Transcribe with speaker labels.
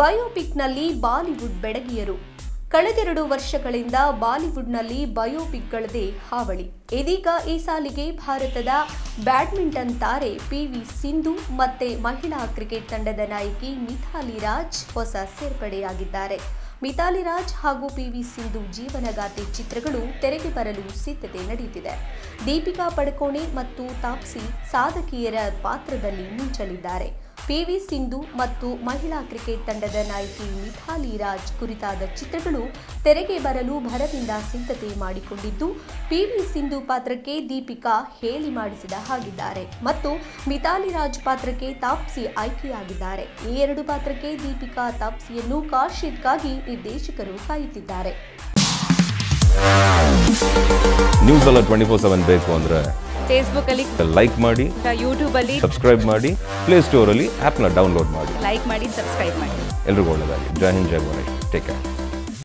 Speaker 1: ಬಯೋಪಿಕ್ನಲ್ಲಿ Bollywood ಬೆಡಗಿಯರು ಕಳೆದೆರಡು ವರ್ಷಗಳಿಂದ ಬಾಲಿವುಡ್ನಲ್ಲಿ ಬಯೋಪಿಕ್ಗಳದೇ ಹಾವಳಿ ಇದೀಗ ಈ ಸಾಲಿಗೆ ಭಾರತದ ಬ್ಯಾಡ್ಮಿಂಟನ್ ತಾರೆ ಪಿವಿ ಸಿಂಧು ಮತ್ತೆ ಮಹಿಳಾ ಕ್ರಿಕೆಟ್ ತಂಡದ ನಾಯಕಿ ಮಿಥಾಲಿ ರಾಜ್ ಹೊಸ ಸೇರ್ಪಡೆಯಾಗಿದ್ದಾರೆ ಮಿತಾಲಿ ರಾಜ್ ಹಾಗೂ ಪಿವಿ ಸಿಂಧು ಜೀವನಗಾಥೆ ಚಿತ್ರಗಳು ತೆರೆಗೆ ಬರಲು ಸಿದ್ಧತೆ ನಡೆಯುತ್ತಿದೆ ದೀಪಿಕಾ ಪಡುಕೋಣೆ ಮತ್ತು ತಾಪ್ಸಿ ಸಾಧಕಿಯರ ಪಾತ್ರದಲ್ಲಿ ಮಿಂಚಲಿದ್ದಾರೆ ಪಿವಿ ಸಿಂಧು ಮತ್ತು ಮಹಿಳಾ ಕ್ರಿಕೆಟ್ ತಂಡದ ನಾಯಕಿ ಮಿಥಾಲಿ ರಾಜ್ ಕುರಿತಾದ ಚಿತ್ರಗಳು ತೆರೆಗೆ ಬರಲು ಭರದಿಂದ ಸಿದ್ಧತೆ ಮಾಡಿಕೊಂಡಿದ್ದು ಪಿವಿ ಸಿಂಧು ಪಾತ್ರಕ್ಕೆ ದೀಪಿಕಾ ಹೇಳಿ ಮಾಡಿಸಿದ ಹಾಗಿದ್ದಾರೆ ಮತ್ತು ಮಿಥಾಲಿ ರಾಜ್ ಪಾತ್ರಕ್ಕೆ ತಾಪ್ಸಿ ಆಯ್ಕೆಯಾಗಿದ್ದಾರೆ ಈ ಎರಡು ಪಾತ್ರಕ್ಕೆ ದೀಪಿಕಾ ತಾಪ್ಸಿಯನ್ನು ಕಾಶೀದ್ಗಾಗಿ ನಿರ್ದೇಶಕರು ಕಾಯುತ್ತಿದ್ದಾರೆ
Speaker 2: ನ್ಯೂಸ್ ಎಲ್ಲ ಟ್ವೆಂಟಿ ಫೋರ್ ಸೆವೆನ್ ಬೇಕು ಅಂದರೆ
Speaker 3: ಫೇಸ್ಬುಕ್ ಅಲ್ಲಿ
Speaker 2: ಲೈಕ್ ಮಾಡಿ
Speaker 3: ಯೂಟ್ಯೂಬ್ ಅಲ್ಲಿ
Speaker 2: ಸಬ್ಸ್ಕ್ರೈಬ್ ಮಾಡಿ ಪ್ಲೇಸ್ಟೋರಲ್ಲಿ ಆ್ಯಪ್ನ ಡೌನ್ಲೋಡ್ ಮಾಡಿ
Speaker 3: ಲೈಕ್ ಮಾಡಿ ಸಬ್ಸ್ಕ್ರೈಬ್ ಮಾಡಿ
Speaker 2: ಎಲ್ರಿಗೂ ಒಳ್ಳೆಯದಾಗಿ ಜೈ ಹಿಂದ್ ಜೈ ಗಣೇಶ್ ಟೇಕ್ ಕೇರ್